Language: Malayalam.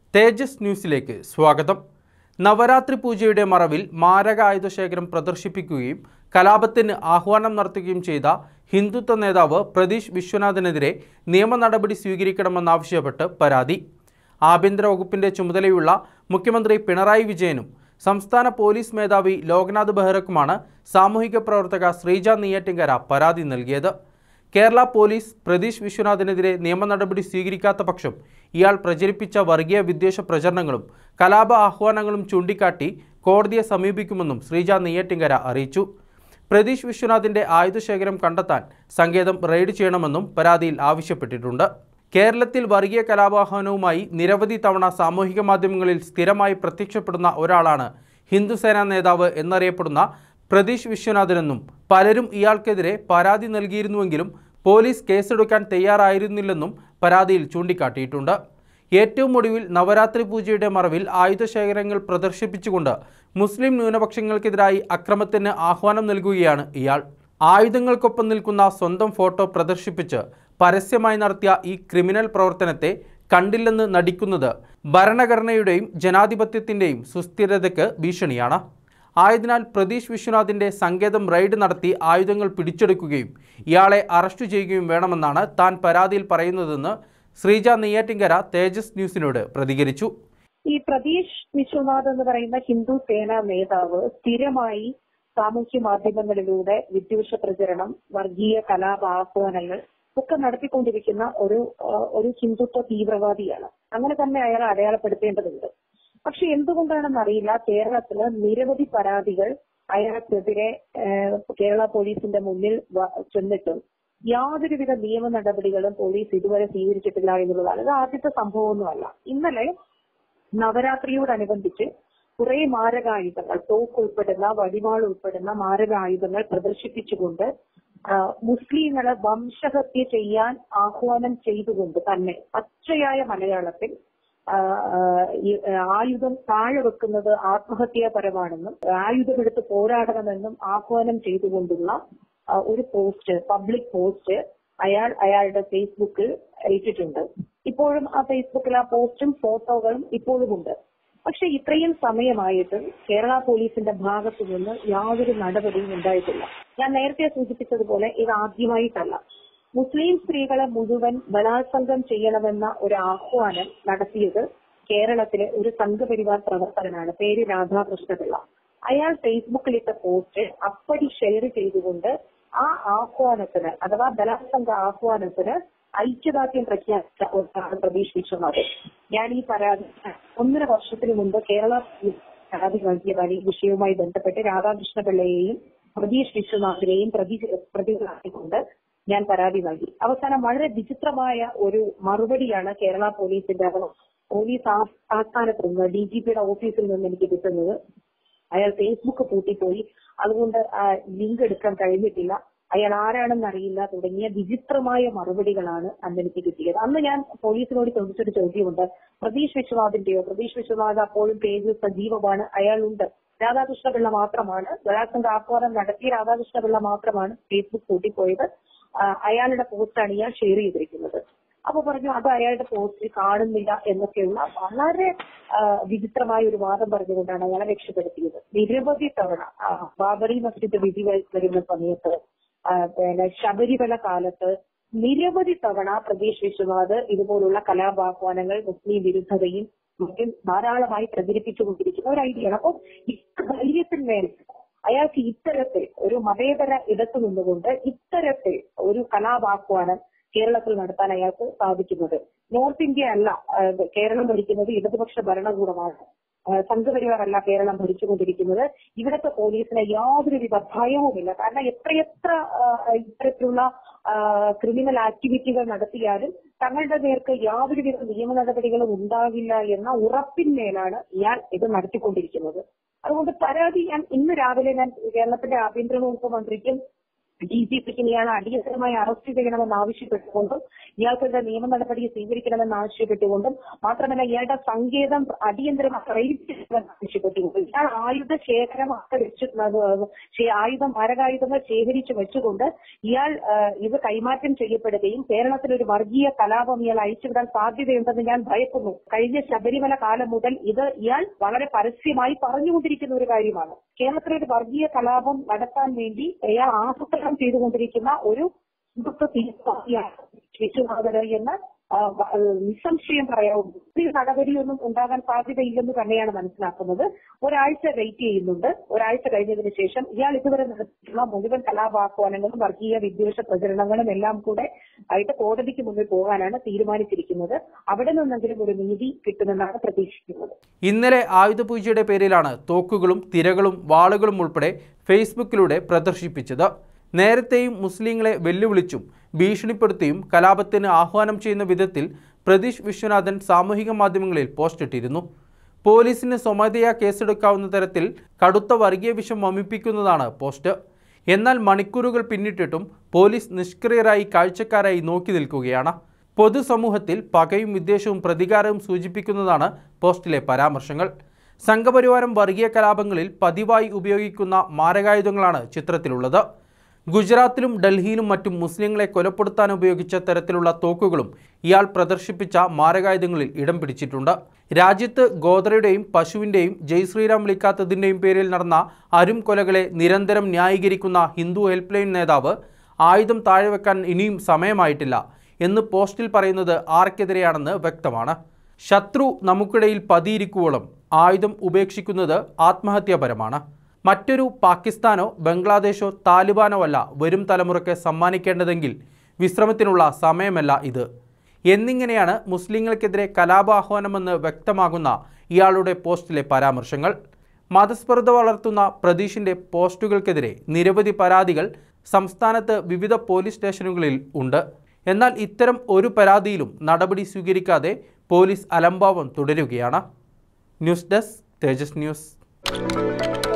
തേജസ് ന്യൂസിലേക്ക് സ്വാഗതം നവരാത്രി പൂജയുടെ മറവിൽ മാരക ആയുധശേഖരം പ്രദർശിപ്പിക്കുകയും കലാപത്തിന് ആഹ്വാനം നടത്തുകയും ചെയ്ത ഹിന്ദുത്വ നേതാവ് പ്രതീഷ് വിശ്വനാഥിനെതിരെ നിയമ നടപടി സ്വീകരിക്കണമെന്നാവശ്യപ്പെട്ട് പരാതി ആഭ്യന്തര വകുപ്പിന്റെ ചുമതലയുള്ള മുഖ്യമന്ത്രി പിണറായി വിജയനും സംസ്ഥാന പോലീസ് മേധാവി ലോക്നാഥ് ബെഹ്റക്കുമാണ് സാമൂഹിക പ്രവർത്തക ശ്രീജ നെയ്യാറ്റിങ്കര പരാതി നൽകിയത് കേരള പോലീസ് പ്രതീഷ് വിശ്വനാഥിനെതിരെ നിയമ നടപടി സ്വീകരിക്കാത്ത പക്ഷം ഇയാൾ പ്രചരിപ്പിച്ച വർഗീയ വിദ്വേഷ പ്രചരണങ്ങളും കലാപ ആഹ്വാനങ്ങളും ചൂണ്ടിക്കാട്ടി കോടതിയെ സമീപിക്കുമെന്നും ശ്രീജ നെയ്യാറ്റിങ്കര അറിയിച്ചു പ്രതീഷ് വിശ്വനാഥിന്റെ ആയുധശേഖരം കണ്ടെത്താൻ സങ്കേതം റെയ്ഡ് ചെയ്യണമെന്നും പരാതിയിൽ ആവശ്യപ്പെട്ടിട്ടുണ്ട് കേരളത്തിൽ വർഗീയ കലാപാഹ്വാനവുമായി നിരവധി തവണ സാമൂഹിക മാധ്യമങ്ങളിൽ സ്ഥിരമായി പ്രത്യക്ഷപ്പെടുന്ന ഒരാളാണ് ഹിന്ദുസേന നേതാവ് എന്നറിയപ്പെടുന്ന പ്രതീഷ് വിശ്വനാഥനെന്നും പലരും ഇയാൾക്കെതിരെ പരാതി നൽകിയിരുന്നുവെങ്കിലും പോലീസ് കേസെടുക്കാൻ തയ്യാറായിരുന്നില്ലെന്നും പരാതിയിൽ ചൂണ്ടിക്കാട്ടിയിട്ടുണ്ട് ഏറ്റവും ഒടുവിൽ നവരാത്രി പൂജയുടെ മറവിൽ ആയുധശേഖരങ്ങൾ പ്രദർശിപ്പിച്ചുകൊണ്ട് മുസ്ലിം ന്യൂനപക്ഷങ്ങൾക്കെതിരായി അക്രമത്തിന് ആഹ്വാനം നൽകുകയാണ് ഇയാൾ ആയുധങ്ങൾക്കൊപ്പം നിൽക്കുന്ന സ്വന്തം ഫോട്ടോ പ്രദർശിപ്പിച്ച് പരസ്യമായി നടത്തിയ ഈ ക്രിമിനൽ പ്രവർത്തനത്തെ കണ്ടില്ലെന്ന് നടിക്കുന്നത് ഭരണഘടനയുടെയും ജനാധിപത്യത്തിൻ്റെയും സുസ്ഥിരതയ്ക്ക് ഭീഷണിയാണ് ആയതിനാൽ പ്രതീഷ് വിശ്വനാഥിന്റെ സങ്കേതം റെയ്ഡ് നടത്തി ആയുധങ്ങൾ പിടിച്ചെടുക്കുകയും ഇയാളെ അറസ്റ്റ് ചെയ്യുകയും വേണമെന്നാണ് താൻ പരാതിയിൽ പറയുന്നതെന്ന് ശ്രീജ നെയ്യാറ്റിങ്കര തേജസ് ന്യൂസിനോട് പ്രതികരിച്ചു ഈ പ്രതീഷ് വിശ്വനാഥ് എന്ന് പറയുന്ന ഹിന്ദു സേന നേതാവ് സ്ഥിരമായി സാമൂഹ്യ മാധ്യമങ്ങളിലൂടെ വിദ്വേഷ പ്രചരണം വർഗീയ കലാപ ആഹ്വാനങ്ങൾ ഒക്കെ നടത്തിക്കൊണ്ടിരിക്കുന്ന ഒരു ആ, ഒരു ഹിന്ദുത്വ തീവ്രവാദിയാണ് അങ്ങനെ തന്നെ അയാൾ അടയാളപ്പെടുത്തേണ്ടതുണ്ട് പക്ഷെ എന്തുകൊണ്ടാണെന്ന് അറിയില്ല കേരളത്തില് നിരവധി പരാതികൾ അയാൾക്കെതിരെ ഏഹ്, കേരള പോലീസിന്റെ മുന്നിൽ വ- ചെന്നിട്ടും യാതൊരുവിധ നിയമ നടപടികളും പോലീസ് ഇതുവരെ സ്വീകരിച്ചിട്ടില്ല എന്നുള്ളതാണ് ഇത് ആദ്യത്തെ സംഭവമൊന്നുമല്ല ഇന്നലെ നവരാത്രിയോടനുബന്ധിച്ച് കുറെ മാരകായുധങ്ങൾ തോക്ക് ഉൾപ്പെടുന്ന വടിവാൾ ഉൾപ്പെടുന്ന മാരകായുധങ്ങൾ പ്രദർശിപ്പിച്ചുകൊണ്ട് ആ, മുസ്ലിങ്ങളെ വംശഹത്യ ചെയ്യാൻ ആഹ്വാനം ചെയ്തുകൊണ്ട് തന്നെ പച്ചയായ മലയാളത്തിൽ ആ, ആ, ഈ ആയുധം താഴെ വെക്കുന്നത് ആത്മഹത്യാപരമാണെന്നും ആയുധമെടുത്ത് പോരാടണമെന്നും ആഹ്വാനം ചെയ്തുകൊണ്ടുള്ള ആ, ഒരു പോസ്റ്റ് പബ്ലിക് പോസ്റ്റ് അയാൾ അയാളുടെ ഫേസ്ബുക്കിൽ ഇട്ടിട്ടുണ്ട് ഇപ്പോഴും ആ ഫേസ്ബുക്കിൽ ആ പോസ്റ്റും ഫോട്ടോകളും ഇപ്പോഴും ഉണ്ട് പക്ഷെ ഇത്രയും സമയമായിട്ടും കേരള പോലീസിന്റെ ഭാഗത്തു നിന്ന് യാതൊരു നടപടിയും ഉണ്ടായിട്ടില്ല ഞാൻ നേരത്തെ സൂചിപ്പിച്ചതുപോലെ ഇത് ആദ്യമായിട്ടല്ല മുസ്ലിം സ്ത്രീകളെ മുഴുവൻ ബലാത്സംഗം ചെയ്യണമെന്ന ഒരു ആഹ്വാനം നടത്തിയത് കേരളത്തിലെ ഒരു സംഘപരിവാർ പ്രവർത്തകനാണ് പേര് രാധാകൃഷ്ണപിള്ള അയാൾ ഫേസ്ബുക്കിലിട്ട പോസ്റ്റ് അപ്പടി ഷെയർ ചെയ്തുകൊണ്ട് ആ ആഹ്വാനത്തിന് അഥവാ ബലാത്സംഗ ആഹ്വാനത്തിന് ഐക്യദാർഢ്യം പ്രഖ്യാപിച്ച ഒരാളാണ് പ്രതീഷ് വിശ്വനാഥൻ ഞാൻ ഈ പരാതി ഒന്നര വർഷത്തിന് മുമ്പ് കേരള പോലീസ് പരാതി നൽകിയതാണ് ഈ വിഷയവുമായി ബന്ധപ്പെട്ട് രാധാകൃഷ്ണ പിള്ളയെയും പ്രതീഷ് വിശ്വനാഥിനെയും പ്രതി പ്രതികളാക്കിക്കൊണ്ട് ഞാൻ പരാതി നൽകി അവസാനം വളരെ വിചിത്രമായ ഒരു മറുപടിയാണ് കേരള പോലീസിന്റെ അഥവാ പോലീസ് ആ- ആസ്ഥാനത്ത് നിന്ന് ഡി ജി പിയുടെ ഓഫീസിൽ നിന്ന് എനിക്ക് കിട്ടുന്നത് അയാൾ ഫേസ്ബുക്ക് പൂട്ടിപ്പോയി അതുകൊണ്ട് ആ ലിങ്ക് എടുക്കാൻ കഴിഞ്ഞിട്ടില്ല അയാൾ ആരാണെന്ന് അറിയില്ല തുടങ്ങിയ വിചിത്രമായ മറുപടികളാണ് അന്ന് എനിക്ക് കിട്ടിയത് അന്ന് ഞാൻ പോലീസിനോട് ചോദിച്ചൊരു ചോദ്യമുണ്ട് പ്രതീഷ് വിശ്വനാഥിന്റെയോ പ്രതീഷ് വിശ്വനാഥ് അപ്പോഴും പേജിൽ സജീവമാണ് അയാളുണ്ട് രാധാകൃഷ്ണപിള്ള മാത്രമാണ് ബലാത്സംഗ ആഹ്വാനം നടത്തിയ രാധാകൃഷ്ണപിള്ള മാത്രമാണ് ഫേസ്ബുക്ക് പൂട്ടിപ്പോയത് ആ, അയാളുടെ പോസ്റ്റാണ് ഇയാൾ ഷെയർ ചെയ്തിരിക്കുന്നത് അപ്പൊ പറഞ്ഞു അത് അയാളുടെ പോസ്റ്റിൽ കാണുന്നില്ല എന്നൊക്കെയുള്ള വളരെ ആ, വിചിത്രമായ ഒരു വാദം പറഞ്ഞുകൊണ്ടാണ് അയാളെ രക്ഷപ്പെടുത്തിയത് നിരവധി തവണ ആ, ബാബറി മസ്ജിദ് വിധി വ- വരുന്ന സമയത്ത് ആ, പിന്നെ ശബരിമല കാലത്ത് നിരവധി തവണ പ്രതീഷ് വിശ്വനാഥ് ഇതുപോലുള്ള കലാപാഹ്വാനങ്ങൾ മുസ്ലിം വിരുദ്ധതയും മറ്റും ധാരാളമായി പ്രചരിപ്പിച്ചുകൊണ്ടിരിക്കുന്ന ഒരു ഐഡിയയാണ് അപ്പോൾ ഇത്ര ധൈര്യത്തിന്മേൽ അയാൾക്ക് ഇത്തരത്തിൽ ഒരു മതേതര ഇടത്തു നിന്നുകൊണ്ട് ഇത്തരത്തിൽ ഒരു കലാപാഹ്വാനം കേരളത്തിൽ നടത്താൻ അയാൾക്ക് സാധിക്കുന്നത് നോർത്ത് ഇന്ത്യ അല്ല ആ, കേരളം ഭരിക്കുന്നത് ഇടതുപക്ഷ ഭരണകൂടമാണ് ആ, സംഘപരിവാർ അല്ല കേരളം ഭരിച്ചുകൊണ്ടിരിക്കുന്നത് ഇവിടുത്തെ പോലീസിന് യാതൊരുവിധ ഭയവുമില്ല കാരണം എത്രയെത്ര ആ, ഇത്തരത്തിലുള്ള ആ, ക്രിമിനൽ ആക്ടിവിറ്റികൾ നടത്തിയാലും തങ്ങളുടെ നേർക്ക് യാതൊരുവിധ നിയമ നടപടികളും ഉണ്ടാകില്ല എന്ന ഉറപ്പിന്മേലാണ് ഇയാൾ ഇത് നടത്തിക്കൊണ്ടിരിക്കുന്നത് അതുകൊണ്ട് പരാതി ഞാൻ ഇന്ന് രാവിലെ ഞാൻ കേരളത്തിന്റെ ആഭ്യന്തര വകുപ്പ് മന്ത്രിക്കും ഡി ജി പിക്ക് ഇയാളെ അടിയന്തരമായി അറസ്റ്റ് ചെയ്യണമെന്ന് ആവശ്യപ്പെട്ടുകൊണ്ടും ഇയാൾക്കെതിരെ നിയമ നടപടി സ്വീകരിക്കണമെന്ന് ആവശ്യപ്പെട്ടുകൊണ്ടും മാത്രമല്ല ഇയാളുടെ സങ്കേതം അടിയന്തരമായി റെയ്ഡ് ചെയ്യണമെന്ന് ആവശ്യപ്പെട്ടുകൊണ്ടും ഇയാൾ ആയുധ ശേഖരമൊക്കെ വെച്ച് ശേ- ആയുധം മാരകായുധങ്ങൾ ശേഖരിച്ചു വെച്ചുകൊണ്ട് ഇയാൾ ആ, ഇത് കൈമാറ്റം ചെയ്യപ്പെടുകയും കേരളത്തിൽ ഒരു വർഗീയ കലാപം ഇയാൾ അയച്ചുവിടാൻ സാധ്യതയുണ്ടെന്ന് ഞാൻ ഭയക്കുന്നു കഴിഞ്ഞ ശബരിമല കാലം മുതൽ ഇത് ഇയാൾ വളരെ പരസ്യമായി പറഞ്ഞുകൊണ്ടിരിക്കുന്ന ഒരു കാര്യമാണ് കേരളത്തിൽ ഒരു വർഗീയ കലാപം നടത്താൻ വേണ്ടി ഇയാൾ ആസൂത്രണം ചെയ്തുകൊണ്ടിരിക്കുന്ന ഒരു ഹിന്ദുത്വ തീവ്രവാദിയാണ് വിശ്വനാഥന് എന്ന് ആ, വ- ആ, നിസ്സംശയം പറയാവുന്നു ഒരു നടപടിയൊന്നും ഉണ്ടാകാൻ സാധ്യതയില്ലെന്ന് തന്നെയാണ് മനസ്സിലാക്കുന്നത് ഒരാഴ്ച വെയിറ്റ് ചെയ്യുന്നുണ്ട് ഒരാഴ്ച കഴിഞ്ഞതിന് ശേഷം ഇയാൾ ഇതുവരെ നടത്തിയിട്ടുള്ള മുഴുവൻ കലാപാഹ്വാനങ്ങളും വർഗീയ വിദ്വേഷ പ്രചരണങ്ങളും എല്ലാം കൂടെ ആയിട്ട് കോടതിക്ക് മുന്നിൽ പോകാനാണ് തീരുമാനിച്ചിരിക്കുന്നത് അവിടെ നിന്നെങ്കിലും ഒരു നീതി കിട്ടുമെന്നാണ് പ്രതീക്ഷിക്കുന്നത് ഇന്നലെ ആയുധപൂജയുടെ പേരിലാണ് തോക്കുകളും തിരകളും വാളുകളും ഉൾപ്പെടെ ഫേസ്ബുക്കിലൂടെ പ്രദർശിപ്പിച്ചത് നേരത്തെയും മുസ്ലിങ്ങളെ വെല്ലുവിളിച്ചും ഭീഷണിപ്പെടുത്തിയും കലാപത്തിന് ആഹ്വാനം ചെയ്യുന്ന വിധത്തിൽ പ്രതീഷ് വിശ്വനാഥൻ സാമൂഹിക മാധ്യമങ്ങളിൽ പോസ്റ്റിട്ടിരുന്നു പോലീസിന് സ്വമേധയാ കേസെടുക്കാവുന്ന തരത്തിൽ കടുത്ത വർഗീയ വിഷം വമിപ്പിക്കുന്നതാണ് പോസ്റ്റ് എന്നാൽ മണിക്കൂറുകൾ പിന്നിട്ടിട്ടും പോലീസ് നിഷ്ക്രിയരായി കാഴ്ചക്കാരായി നോക്കി നിൽക്കുകയാണ് പൊതുസമൂഹത്തിൽ പകയും വിദ്വേഷവും പ്രതികാരവും സൂചിപ്പിക്കുന്നതാണ് പോസ്റ്റിലെ പരാമർശങ്ങൾ സംഘപരിവാരം വർഗീയ കലാപങ്ങളിൽ പതിവായി ഉപയോഗിക്കുന്ന മാരകായുധങ്ങളാണ് ചിത്രത്തിലുള്ളത് ഗുജറാത്തിലും ഡൽഹിയിലും മറ്റും മുസ്ലിങ്ങളെ കൊലപ്പെടുത്താൻ ഉപയോഗിച്ച തരത്തിലുള്ള തോക്കുകളും ഇയാൾ പ്രദർശിപ്പിച്ച മാരകായുധങ്ങളിൽ ഇടം പിടിച്ചിട്ടുണ്ട് രാജ്യത്ത് ഗോത്രയുടെയും പശുവിൻ്റെയും ജയ് ശ്രീറാം വിളിക്കാത്തതിൻ്റെയും പേരിൽ നടന്ന അരും കൊലകളെ നിരന്തരം ന്യായീകരിക്കുന്ന ഹിന്ദു ഹെൽപ്പ് ലൈൻ നേതാവ് ആയുധം താഴെ വെക്കാൻ ഇനിയും സമയമായിട്ടില്ല എന്ന് പോസ്റ്റിൽ പറയുന്നത് ആർക്കെതിരെയാണെന്ന് വ്യക്തമാണ് ശത്രു നമുക്കിടയിൽ പതിയിരിക്കുവോളം ആയുധം ഉപേക്ഷിക്കുന്നത് ആത്മഹത്യാപരമാണ് മറ്റൊരു പാകിസ്ഥാനോ ബംഗ്ലാദേശോ താലിബാനോ അല്ല വരും തലമുറയ്ക്ക് സമ്മാനിക്കേണ്ടതെങ്കിൽ വിശ്രമത്തിനുള്ള സമയമല്ല ഇത് എന്നിങ്ങനെയാണ് മുസ്ലിങ്ങൾക്കെതിരെ കലാപാഹ്വാനമെന്ന് വ്യക്തമാകുന്ന ഇയാളുടെ പോസ്റ്റിലെ പരാമർശങ്ങൾ മതസ്പർദ്ധ വളർത്തുന്ന പ്രതീഷിൻ്റെ പോസ്റ്റുകൾക്കെതിരെ നിരവധി പരാതികൾ സംസ്ഥാനത്ത് വിവിധ പോലീസ് സ്റ്റേഷനുകളിൽ ഉണ്ട് എന്നാൽ ഇത്തരം ഒരു പരാതിയിലും നടപടി സ്വീകരിക്കാതെ പോലീസ് അലംഭാവം തുടരുകയാണ് ന്യൂസ് ഡെസ്ക് തേജസ് ന്യൂസ്